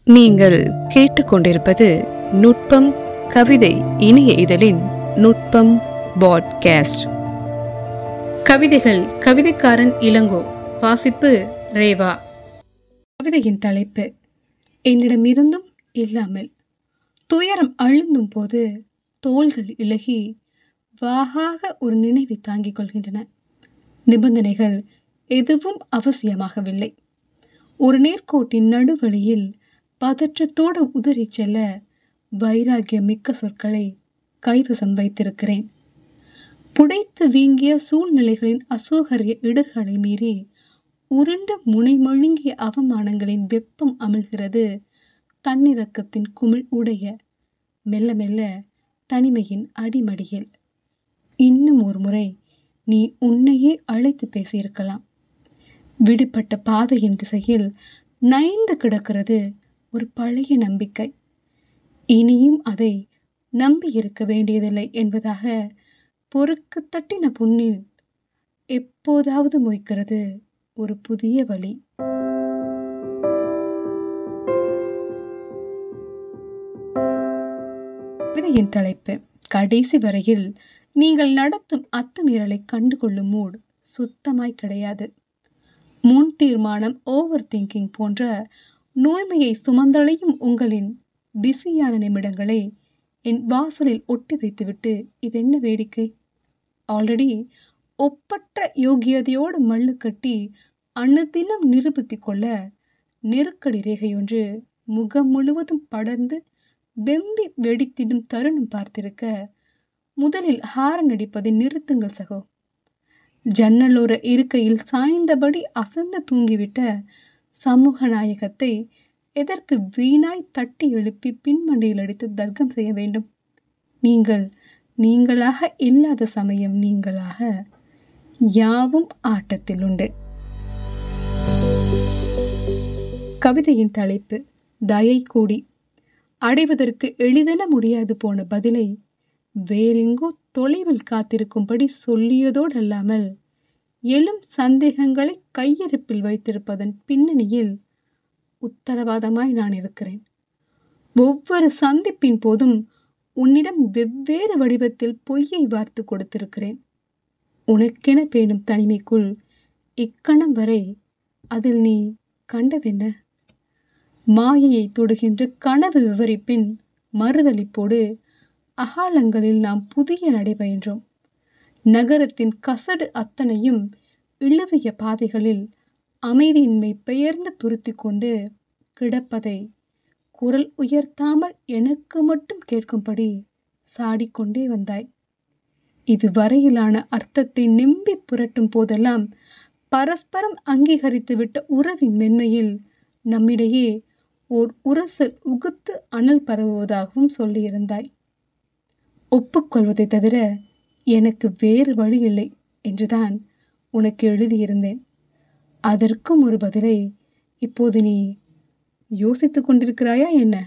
நீங்கள் கேட்டுக்கொண்டிருப்பது நுட்பம் கவிதை இணைய இதழின் நுட்பம் பாட்காஸ்ட் கவிதைகள் கவிதைக்காரன் இளங்கோ வாசிப்பு ரேவா கவிதையின் தலைப்பு என்னிடமிருந்தும் இல்லாமல் துயரம் அழுந்தும் போது தோள்கள் இழகி வாகாக ஒரு நினைவை தாங்கிக் கொள்கின்றன நிபந்தனைகள் எதுவும் அவசியமாகவில்லை ஒரு நேர்கோட்டின் நடுவழியில் பதற்றத்தோடு உதறிச் செல்ல வைராகியம் மிக்க சொற்களை கைவசம் வைத்திருக்கிறேன் புடைத்து வீங்கிய சூழ்நிலைகளின் அசௌகரிய இடர்களை மீறி உருண்ட முனைமழுங்கிய அவமானங்களின் வெப்பம் அமிழ்கிறது தன்னிறக்கத்தின் குமிழ் உடைய மெல்ல மெல்ல தனிமையின் அடிமடியில் இன்னும் ஒரு முறை நீ உன்னையே அழைத்து பேசியிருக்கலாம் விடுபட்ட பாதையின் திசையில் நைந்து கிடக்கிறது ஒரு பழைய நம்பிக்கை இனியும் அதை நம்பியிருக்க வேண்டியதில்லை என்பதாக பொறுக்கு தட்டின புண்ணில் எப்போதாவது மொய்க்கிறது ஒரு புதிய வழி கவிதையின் தலைப்பு கடைசி வரையில் நீங்கள் நடத்தும் அத்துமீறலை கண்டுகொள்ளும் மூட் சுத்தமாய் கிடையாது முன் தீர்மானம் ஓவர் திங்கிங் போன்ற நோய்மையை சுமந்தளையும் உங்களின் பிஸியான நிமிடங்களை என் வாசலில் ஒட்டி வைத்துவிட்டு இது என்ன வேடிக்கை ஆல்ரெடி ஒப்பற்ற யோகியதையோடு மல்லு கட்டி அணுதினம் நிரூபித்து கொள்ள நெருக்கடி ரேகையொன்று முகம் முழுவதும் படர்ந்து வெம்பி வெடித்திடும் தருணம் பார்த்திருக்க முதலில் ஹாரன் அடிப்பதை நிறுத்துங்கள் சகோ ஜன்னலோர இருக்கையில் சாய்ந்தபடி அசந்து தூங்கிவிட்ட சமூக நாயகத்தை எதற்கு வீணாய் தட்டி எழுப்பி பின்மண்டையில் அடித்து தர்க்கம் செய்ய வேண்டும் நீங்கள் நீங்களாக இல்லாத சமயம் நீங்களாக யாவும் ஆட்டத்தில் உண்டு கவிதையின் தலைப்பு தயை கூடி அடைவதற்கு எளிதென முடியாது போன பதிலை வேறெங்கோ தொலைவில் காத்திருக்கும்படி சொல்லியதோடு அல்லாமல் எழும் சந்தேகங்களை கையிருப்பில் வைத்திருப்பதன் பின்னணியில் உத்தரவாதமாய் நான் இருக்கிறேன் ஒவ்வொரு சந்திப்பின் போதும் உன்னிடம் வெவ்வேறு வடிவத்தில் பொய்யை வார்த்து கொடுத்திருக்கிறேன் உனக்கென பேணும் தனிமைக்குள் இக்கணம் வரை அதில் நீ கண்டதென்ன மாயையை தொடுகின்ற கனவு விவரிப்பின் மறுதளிப்போடு அகாலங்களில் நாம் புதிய நடைபயின்றோம் நகரத்தின் கசடு அத்தனையும் இழுவிய பாதைகளில் அமைதியின்மை பெயர்ந்து துருத்தி கொண்டு கிடப்பதை குரல் உயர்த்தாமல் எனக்கு மட்டும் கேட்கும்படி சாடிக்கொண்டே வந்தாய் இது வரையிலான அர்த்தத்தை நெம்பி புரட்டும் போதெல்லாம் பரஸ்பரம் அங்கீகரித்துவிட்ட உறவின் மென்மையில் நம்மிடையே ஓர் உரசல் உகுத்து அனல் பரவுவதாகவும் சொல்லியிருந்தாய் ஒப்புக்கொள்வதை தவிர எனக்கு வேறு வழி இல்லை என்றுதான் உனக்கு எழுதியிருந்தேன் அதற்கும் ஒரு பதிலை இப்போது நீ யோசித்துக் கொண்டிருக்கிறாயா என்ன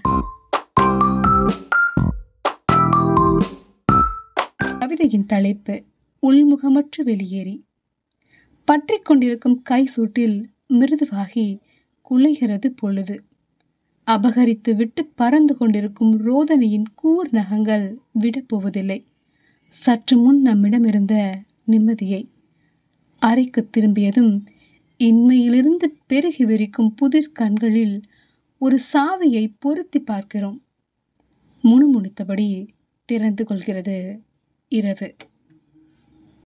கவிதையின் தலைப்பு உள்முகமற்று வெளியேறி பற்றி கொண்டிருக்கும் கை சூட்டில் மிருதுவாகி குலைகிறது பொழுது அபகரித்து விட்டு பறந்து கொண்டிருக்கும் ரோதனையின் கூர் நகங்கள் விடப்போவதில்லை சற்று முன் நம்மிடம் இருந்த நிம்மதியை அறைக்கு திரும்பியதும் இன்மையிலிருந்து பெருகி விரிக்கும் புதிர் கண்களில் ஒரு சாவியை பொருத்தி பார்க்கிறோம் முணுமுணுத்தபடி திறந்து கொள்கிறது இரவு